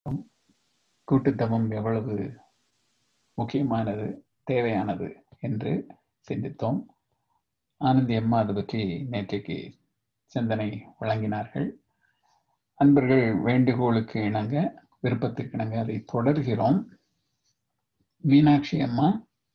கூட்டுத்தவம் எவ்வளவு முக்கியமானது தேவையானது என்று சிந்தித்தோம் ஆனந்தி அம்மா அது பற்றி நேற்றைக்கு சிந்தனை வழங்கினார்கள் அன்பர்கள் வேண்டுகோளுக்கு இணங்க விருப்பத்துக்கு இணங்க அதை தொடர்கிறோம் மீனாட்சி அம்மா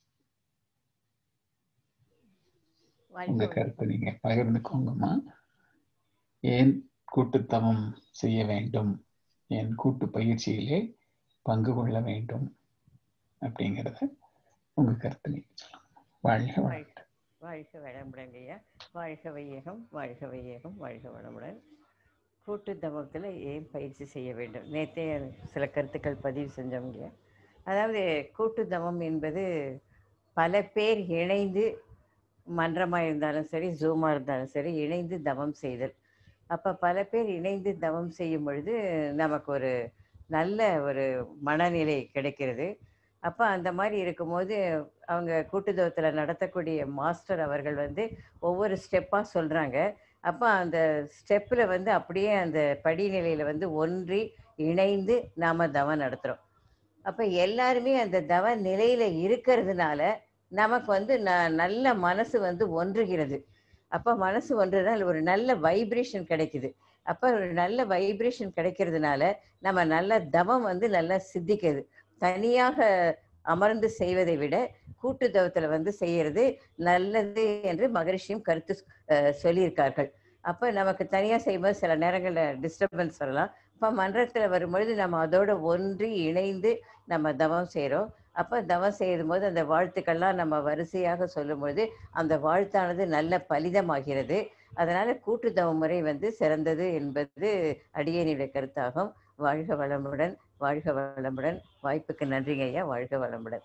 உங்க கருத்தை நீங்க பகிர்ந்துக்கோங்கம்மா ஏன் கூட்டுத்தவம் செய்ய வேண்டும் என் கூட்டு பயிற்சியிலே பங்கு கொள்ள வேண்டும் அப்படிங்கிறத உங்க கருத்து நீங்க சொல்லுங்க வாழ்க வாழ்க வாழ்க வளமுடன் ஐயா வாழ்க வையகம் வாழ்க வையகம் வாழ்க வளமுடன் கூட்டு தவத்தில் ஏன் பயிற்சி செய்ய வேண்டும் நேற்றே சில கருத்துக்கள் பதிவு செஞ்சவங்க அதாவது கூட்டு தவம் என்பது பல பேர் இணைந்து மன்றமாக இருந்தாலும் சரி ஜூமாக இருந்தாலும் சரி இணைந்து தவம் செய்தல் அப்போ பல பேர் இணைந்து தவம் செய்யும் பொழுது நமக்கு ஒரு நல்ல ஒரு மனநிலை கிடைக்கிறது அப்போ அந்த மாதிரி இருக்கும்போது அவங்க கூட்டுதவத்தில் நடத்தக்கூடிய மாஸ்டர் அவர்கள் வந்து ஒவ்வொரு ஸ்டெப்பாக சொல்கிறாங்க அப்போ அந்த ஸ்டெப்பில் வந்து அப்படியே அந்த படிநிலையில் வந்து ஒன்றி இணைந்து நாம் தவம் நடத்துகிறோம் அப்போ எல்லாருமே அந்த தவ நிலையில் இருக்கிறதுனால நமக்கு வந்து ந நல்ல மனசு வந்து ஒன்றுகிறது அப்போ மனசு ஒன்றுனால் ஒரு நல்ல வைப்ரேஷன் கிடைக்குது அப்போ ஒரு நல்ல வைப்ரேஷன் கிடைக்கிறதுனால நம்ம நல்ல தவம் வந்து நல்லா சித்திக்குது தனியாக அமர்ந்து செய்வதை விட கூட்டு தவத்தில் வந்து செய்யறது நல்லது என்று மகரிஷியும் கருத்து சொல்லியிருக்கார்கள் அப்போ நமக்கு தனியாக செய்யும்போது சில நேரங்களில் டிஸ்டர்பன்ஸ் வரலாம் இப்போ மன்றத்தில் வரும்பொழுது நம்ம அதோட ஒன்றி இணைந்து நம்ம தவம் செய்கிறோம் அப்போ தவம் செய்யும் போது அந்த வாழ்த்துக்கள்லாம் நம்ம வரிசையாக சொல்லும்பொழுது அந்த வாழ்த்தானது நல்ல பலிதமாகிறது அதனால கூட்டு தவ முறை வந்து சிறந்தது என்பது அடியனுடைய கருத்தாகும் வாழ்க வளமுடன் வாழ்க வளமுடன் வாய்ப்புக்கு நன்றிங்க ஐயா வாழ்க வளமுடன்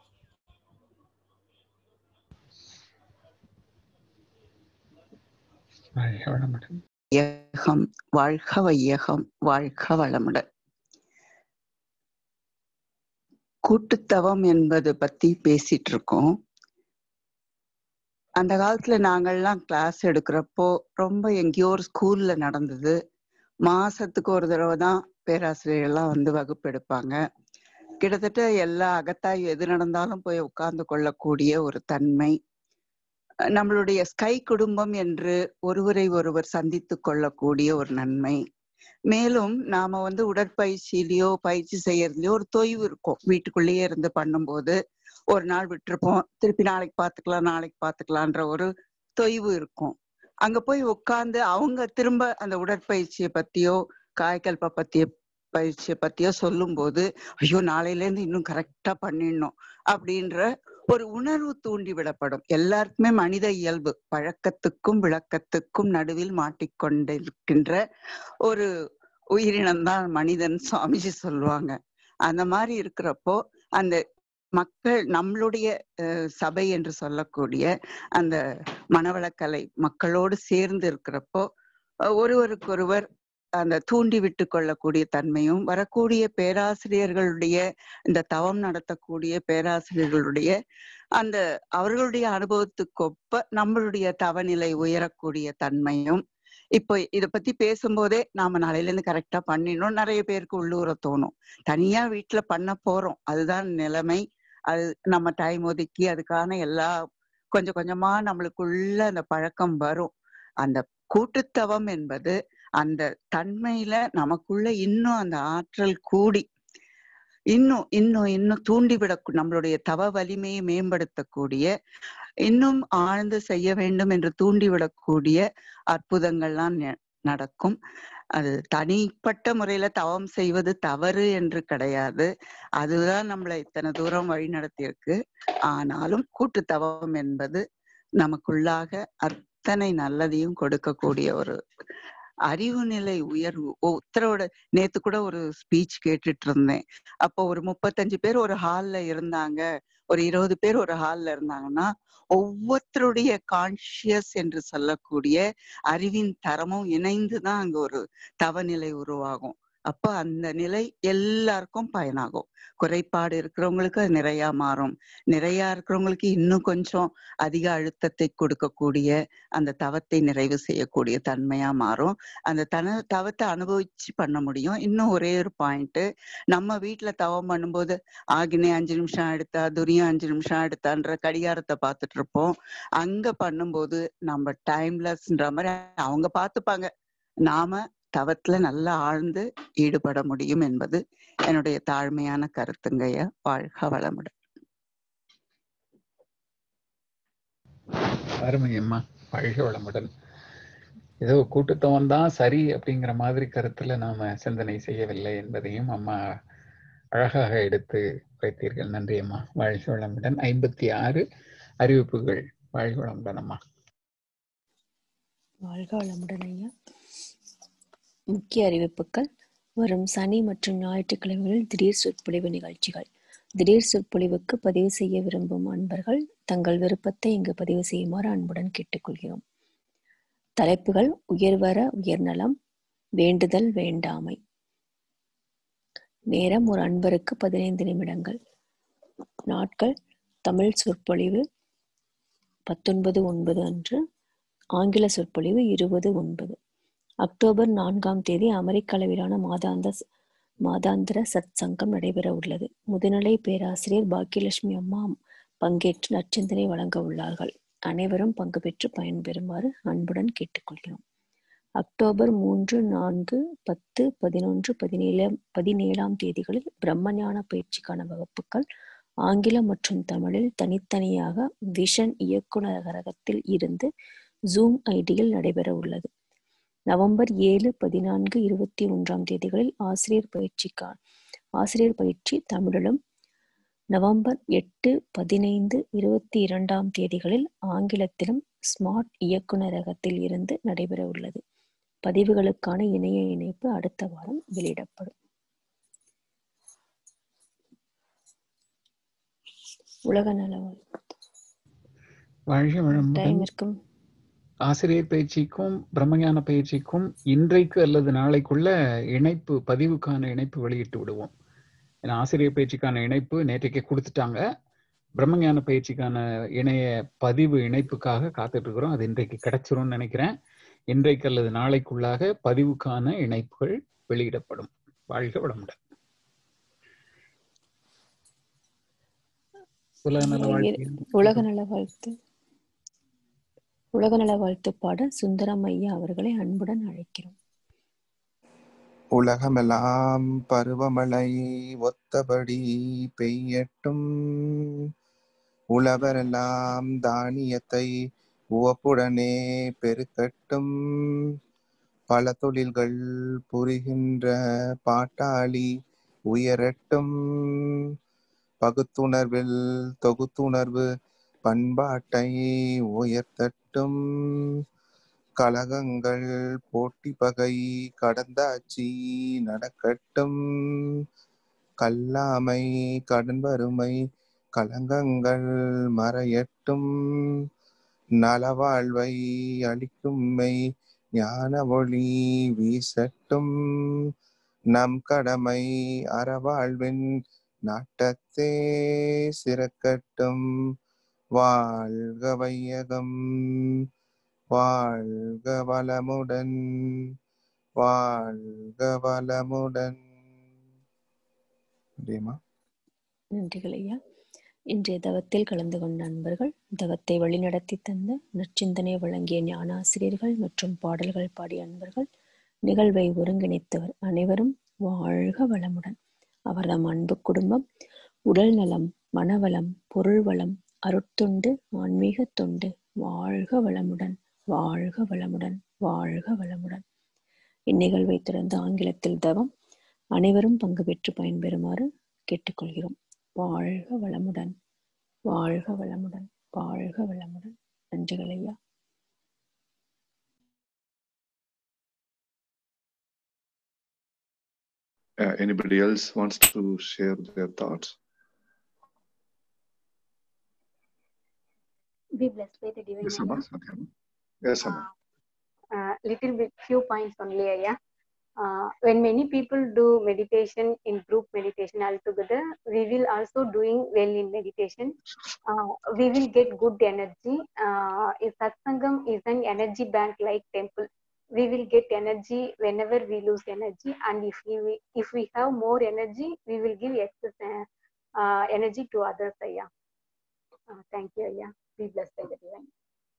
வாழ்க வளமுடன் வையகம் வாழ்க வையகம் வாழ்க வளமுடன் கூட்டுத்தவம் என்பது பத்தி பேசிட்டு இருக்கோம் அந்த காலத்துல நாங்கள்லாம் கிளாஸ் எடுக்கிறப்போ ரொம்ப எங்கேயோ ஒரு ஸ்கூல்ல நடந்தது மாசத்துக்கு ஒரு தடவை தான் பேராசிரியர்கள்லாம் வந்து வகுப்பு எடுப்பாங்க கிட்டத்தட்ட எல்லா அகத்தாய் எது நடந்தாலும் போய் உட்கார்ந்து கொள்ளக்கூடிய ஒரு தன்மை நம்மளுடைய ஸ்கை குடும்பம் என்று ஒருவரை ஒருவர் சந்தித்து கொள்ளக்கூடிய ஒரு நன்மை மேலும் நாம வந்து உடற்பயிற்சியிலயோ பயிற்சி செய்யறதுலயோ ஒரு தொய்வு இருக்கும் வீட்டுக்குள்ளேயே இருந்து பண்ணும்போது ஒரு நாள் விட்டுருப்போம் திருப்பி நாளைக்கு பார்த்துக்கலாம் நாளைக்கு பார்த்துக்கலான்ற ஒரு தொய்வு இருக்கும் அங்க போய் உட்கார்ந்து அவங்க திரும்ப அந்த உடற்பயிற்சியை பத்தியோ காய்கல்ப பத்திய பயிற்சியை பத்தியோ சொல்லும் போது ஐயோ நாளையில இருந்து இன்னும் கரெக்டா பண்ணிடணும் அப்படின்ற ஒரு உணர்வு தூண்டி விடப்படும் எல்லாருக்குமே மனித இயல்பு பழக்கத்துக்கும் விளக்கத்துக்கும் நடுவில் மாட்டிக்கொண்டிருக்கின்ற ஒரு உயிரினம்தான் மனிதன் சுவாமிஜி சொல்லுவாங்க அந்த மாதிரி இருக்கிறப்போ அந்த மக்கள் நம்மளுடைய சபை என்று சொல்லக்கூடிய அந்த மனவளக்கலை மக்களோடு சேர்ந்து இருக்கிறப்போ ஒருவருக்கொருவர் அந்த தூண்டி விட்டு கொள்ளக்கூடிய தன்மையும் வரக்கூடிய பேராசிரியர்களுடைய இந்த தவம் நடத்தக்கூடிய பேராசிரியர்களுடைய அந்த அவர்களுடைய அனுபவத்துக்கொப்ப நம்மளுடைய தவநிலை உயரக்கூடிய தன்மையும் இப்போ இத பத்தி பேசும்போதே நாம நாளையில இருந்து கரெக்டா பண்ணிடணும் நிறைய பேருக்கு உள்ளூர தோணும் தனியா வீட்டுல பண்ண போறோம் அதுதான் நிலைமை அது நம்ம டைம் ஒதுக்கி அதுக்கான எல்லா கொஞ்சம் கொஞ்சமா நம்மளுக்குள்ள அந்த பழக்கம் வரும் அந்த கூட்டுத்தவம் என்பது அந்த தன்மையில நமக்குள்ள இன்னும் அந்த ஆற்றல் கூடி இன்னும் இன்னும் இன்னும் தூண்டிவிட நம்மளுடைய தவ வலிமையை மேம்படுத்தக்கூடிய இன்னும் ஆழ்ந்து செய்ய வேண்டும் என்று தூண்டிவிடக்கூடிய அற்புதங்கள்லாம் நடக்கும் அது தனிப்பட்ட முறையில தவம் செய்வது தவறு என்று கிடையாது அதுதான் நம்மளை இத்தனை தூரம் வழி நடத்தியிருக்கு ஆனாலும் கூட்டு தவம் என்பது நமக்குள்ளாக அத்தனை நல்லதையும் கொடுக்கக்கூடிய ஒரு அறிவு நிலை உயர்வு உத்தரவோட நேத்து கூட ஒரு ஸ்பீச் கேட்டுட்டு இருந்தேன் அப்போ ஒரு முப்பத்தஞ்சு பேர் ஒரு ஹால்ல இருந்தாங்க ஒரு இருபது பேர் ஒரு ஹால்ல இருந்தாங்கன்னா ஒவ்வொருத்தருடைய கான்சியஸ் என்று சொல்லக்கூடிய அறிவின் தரமும் இணைந்துதான் அங்க ஒரு தவநிலை உருவாகும் அப்போ அந்த நிலை எல்லாருக்கும் பயனாகும் குறைபாடு இருக்கிறவங்களுக்கு அது நிறையா மாறும் நிறையா இருக்கிறவங்களுக்கு இன்னும் கொஞ்சம் அதிக அழுத்தத்தை கொடுக்கக்கூடிய அந்த தவத்தை நிறைவு செய்யக்கூடிய தன்மையா மாறும் அந்த தன தவத்தை அனுபவிச்சு பண்ண முடியும் இன்னும் ஒரே ஒரு பாயிண்ட் நம்ம வீட்டுல தவம் பண்ணும்போது ஆகினே அஞ்சு நிமிஷம் எடுத்தா துரியம் அஞ்சு நிமிஷம் எடுத்தான்ற கடிகாரத்தை பார்த்துட்டு இருப்போம் அங்க பண்ணும்போது நம்ம டைம்லெஸ்ன்ற மாதிரி அவங்க பார்த்துப்பாங்க நாம தவத்துல நல்லா ஆழ்ந்து ஈடுபட முடியும் என்பது என்னுடைய தாழ்மையான கருத்துங்கய்யா வாழ்க வளமுடன் அருமை அம்மா வாழ்க வளமுடன் ஏதோ கூட்டுத்தவம் தான் சரி அப்படிங்கிற மாதிரி கருத்துல நாம சிந்தனை செய்யவில்லை என்பதையும் அம்மா அழகாக எடுத்து வைத்தீர்கள் நன்றி அம்மா வாழ்க வளமுடன் ஐம்பத்தி ஆறு அறிவிப்புகள் வாழ்க வளமுடன் அம்மா வாழ்க வளமுடன் ஐயா முக்கிய அறிவிப்புகள் வரும் சனி மற்றும் ஞாயிற்றுக்கிழமைகளில் திடீர் சொற்பொழிவு நிகழ்ச்சிகள் திடீர் சொற்பொழிவுக்கு பதிவு செய்ய விரும்பும் அன்பர்கள் தங்கள் விருப்பத்தை இங்கு பதிவு செய்யுமாறு அன்புடன் கேட்டுக்கொள்கிறோம் தலைப்புகள் உயர்வர உயர்நலம் வேண்டுதல் வேண்டாமை நேரம் ஒரு அன்பருக்கு பதினைந்து நிமிடங்கள் நாட்கள் தமிழ் சொற்பொழிவு பத்தொன்பது ஒன்பது அன்று ஆங்கில சொற்பொழிவு இருபது ஒன்பது அக்டோபர் நான்காம் தேதி அமெரிக்க அளவிலான மாதாந்த மாதாந்திர சத் சங்கம் நடைபெற உள்ளது முதுநிலை பேராசிரியர் பாக்கியலட்சுமி அம்மா பங்கேற்று நற்சிந்தனை வழங்க உள்ளார்கள் அனைவரும் பங்கு பெற்று பயன்பெறுமாறு அன்புடன் கேட்டுக்கொள்கிறோம் அக்டோபர் மூன்று நான்கு பத்து பதினொன்று பதினேழாம் பதினேழாம் தேதிகளில் பிரம்மஞான பயிற்சிக்கான வகுப்புகள் ஆங்கிலம் மற்றும் தமிழில் தனித்தனியாக விஷன் இயக்குநரகத்தில் இருந்து ஜூம் ஐடியில் நடைபெற உள்ளது நவம்பர் ஏழு பதினான்கு இருபத்தி ஒன்றாம் தேதிகளில் ஆசிரியர் பயிற்சிக்கான ஆசிரியர் பயிற்சி தமிழிலும் நவம்பர் எட்டு பதினைந்து இருபத்தி இரண்டாம் தேதிகளில் ஆங்கிலத்திலும் ஸ்மார்ட் இயக்குநரகத்தில் இருந்து நடைபெற உள்ளது பதிவுகளுக்கான இணைய இணைப்பு அடுத்த வாரம் வெளியிடப்படும் உலக நல வாழ்க வளமுடன் டைம் இருக்கும் ஆசிரியர் பயிற்சிக்கும் பிரம்மஞான பயிற்சிக்கும் இன்றைக்கு அல்லது நாளைக்குள்ள இணைப்பு பதிவுக்கான இணைப்பு வெளியிட்டு விடுவோம் ஏன்னா ஆசிரியர் பயிற்சிக்கான இணைப்பு நேற்றைக்கே கொடுத்துட்டாங்க பிரம்மஞான பயிற்சிக்கான இணைய பதிவு இணைப்புக்காக காத்துட்டு இருக்கிறோம் அது இன்றைக்கு கிடைச்சிரும்னு நினைக்கிறேன் இன்றைக்கு அல்லது நாளைக்குள்ளாக பதிவுக்கான இணைப்புகள் வெளியிடப்படும் வாழ்க வளமுடன் உலக நல வாழ்க்கை உலக நல வாழ்த்து உலக நல வாழ்த்து பாட சுந்தரம் ஐயா அவர்களை அன்புடன் அழைக்கிறோம் உலகமெல்லாம் பருவமழை ஒத்தபடி பெய்யட்டும் உழவரெல்லாம் தானியத்தை உவப்புடனே பெருக்கட்டும் பல தொழில்கள் புரிகின்ற பாட்டாளி உயரட்டும் பகுத்துணர்வில் தொகுத்துணர்வு பண்பாட்டை உயர்த்தட்டும் கலகங்கள் போட்டி பகை கடந்தாட்சி நடக்கட்டும் கல்லாமை கடன் வறுமை கலங்கங்கள் மறையட்டும் நலவாழ்வை அளிக்கும்மை ஞான ஒளி வீசட்டும் நம் கடமை அறவாழ்வின் நாட்டத்தே சிறக்கட்டும் வாழ்க வையகம் வாழ்க வளமுடன் வாழ்க வளமுடன் அப்படியேம்மா நன்றிகள் ஐயா இன்றைய தவத்தில் கலந்து கொண்ட நண்பர்கள் தவத்தை வழிநடத்தி தந்த நற்சிந்தனை வழங்கிய ஞானாசிரியர்கள் மற்றும் பாடல்கள் பாடிய அன்பர்கள் நிகழ்வை ஒருங்கிணைத்தவர் அனைவரும் வாழ்க வளமுடன் அவர்தம் அன்பு குடும்பம் உடல் நலம் மனவளம் பொருள் வளம் அருட்தொண்டு ஆன்மீக தொண்டு வாழ்க வளமுடன் வாழ்க வளமுடன் வாழ்க வளமுடன் இந்நிகழ்வை தொடர்ந்து ஆங்கிலத்தில் தவம் அனைவரும் பங்கு பெற்று பயன்பெறுமாறு கேட்டுக்கொள்கிறோம் வாழ்க வளமுடன் வாழ்க வளமுடன் வாழ்க வளமுடன் நன்றிகள் ஐயா Uh, anybody else wants to share their thoughts? Be blessed by the divine. Yes, Mother. Amma. Okay. Yes, Amma. Uh, little bit few points only ஐயா uh, when many people do meditation in group meditation altogether we will also doing well in meditation uh, we will get good energy uh, if satsangam is an energy bank like temple we will get energy whenever we lose energy and if we if we have more energy we will give excess uh, uh, energy to others yeah uh, thank you yeah be blessed by the divine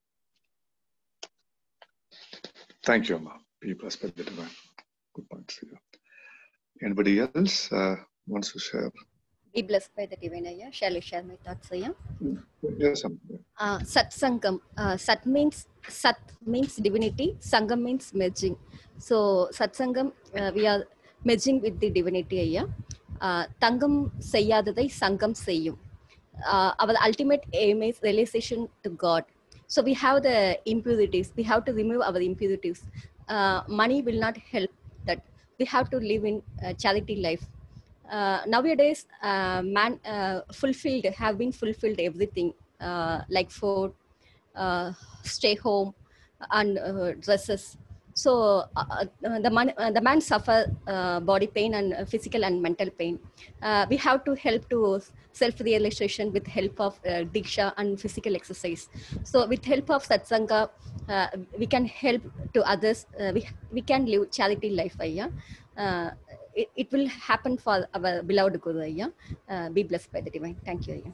Thank you, Amma. Be blessed by the divine. Good points. Yeah. Anybody else uh, wants to share? Be blessed by the divine Ayah. Shall I share my thoughts, Ayah? Yes, Amma. Uh, Sat Sangam. Uh, Sat means Sat means divinity. Sangam means merging. So Sat Sangam, uh, we are merging with the divinity Ayah. Uh, தங்கம் செய்யாததை சங்கம் செய்யும் uh, our ultimate aim is realization to God. So we have the impurities. We have to remove our impurities. Uh, money will not help that. We have to live in uh, charity life. Uh, nowadays, uh, man uh, fulfilled have been fulfilled everything uh, like food, uh, stay home, and uh, dresses. So uh, uh, the man uh, the man suffer uh, body pain and uh, physical and mental pain. Uh, we have to help to self realization with help of uh, diksha and physical exercise. So with help of satsanga, uh, we can help to others. Uh, we we can live charity life. Ayya. Uh, it, it will happen for our beloved Guru. Ayya. Uh, be blessed by the divine. Thank you. Ayya.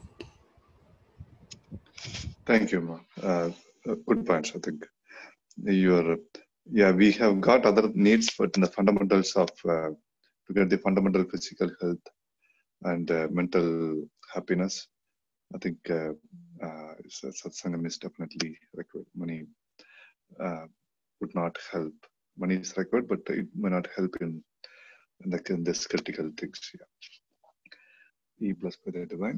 Thank you, Amma. Uh, uh, good points, I think. You're, yeah, we have got other needs, but in the fundamentals of uh, to get the fundamental physical health and uh, mental happiness, I think uh, uh, sa- satsangam is definitely required. Money uh, would not help. Money is required, but it may not help in, in, the, in this critical things. Yeah. E plus by the divine.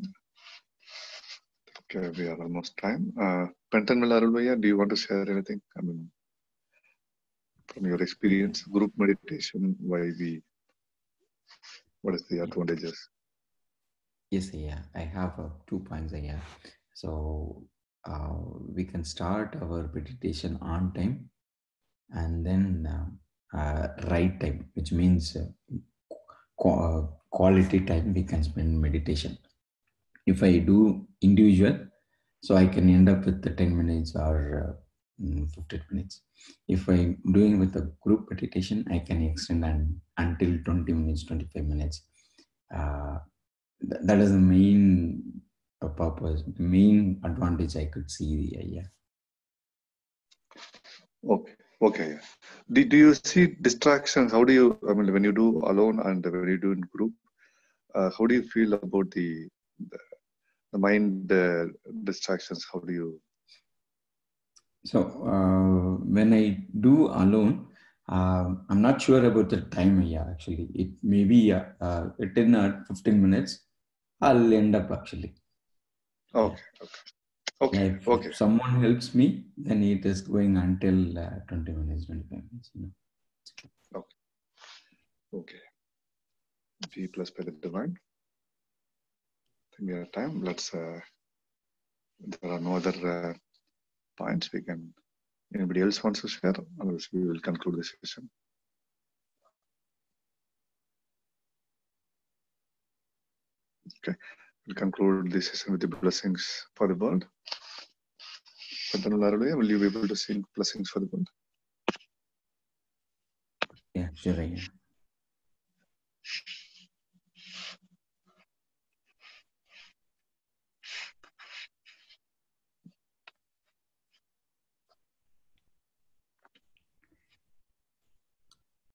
Okay, we are almost time. Uh, Pentan Arulvaya, do you want to share anything? I mean, from your experience, group meditation, why we, what is the advantages? Yes, yeah, I have uh, two points here. So uh, we can start our meditation on time and then uh, uh, right time, which means uh, qu- uh, quality time we can spend meditation. If I do individual, so I can end up with the 10 minutes or uh, mm, 15 minutes. If I'm doing with a group meditation, I can extend and, until 20 minutes, 25 minutes. Uh, th- that is the main uh, purpose, the main advantage I could see. Yeah, yeah. Okay, okay. yeah. Do, do you see distractions? How do you, I mean, when you do alone and when you do in group, uh, how do you feel about the, the, the mind uh, distractions? How do you, So uh, when I do alone, uh, I'm not sure about the time. Yeah, actually, it may be uh, uh, 10 or 15 minutes. I'll end up actually. okay, okay, Yeah, okay, if okay. someone helps me, then it is going until uh, 20 minutes, 25 minutes. You know. Okay. G plus by the divine. I think we have time. Let's, uh, there are no other uh, points we can, anybody else wants to share? Otherwise, we will conclude this session. Okay. We'll conclude this session with the blessings for the world. Pantanul Arulaya, will you be able to sing blessings for the world? Yeah, sure. Yeah.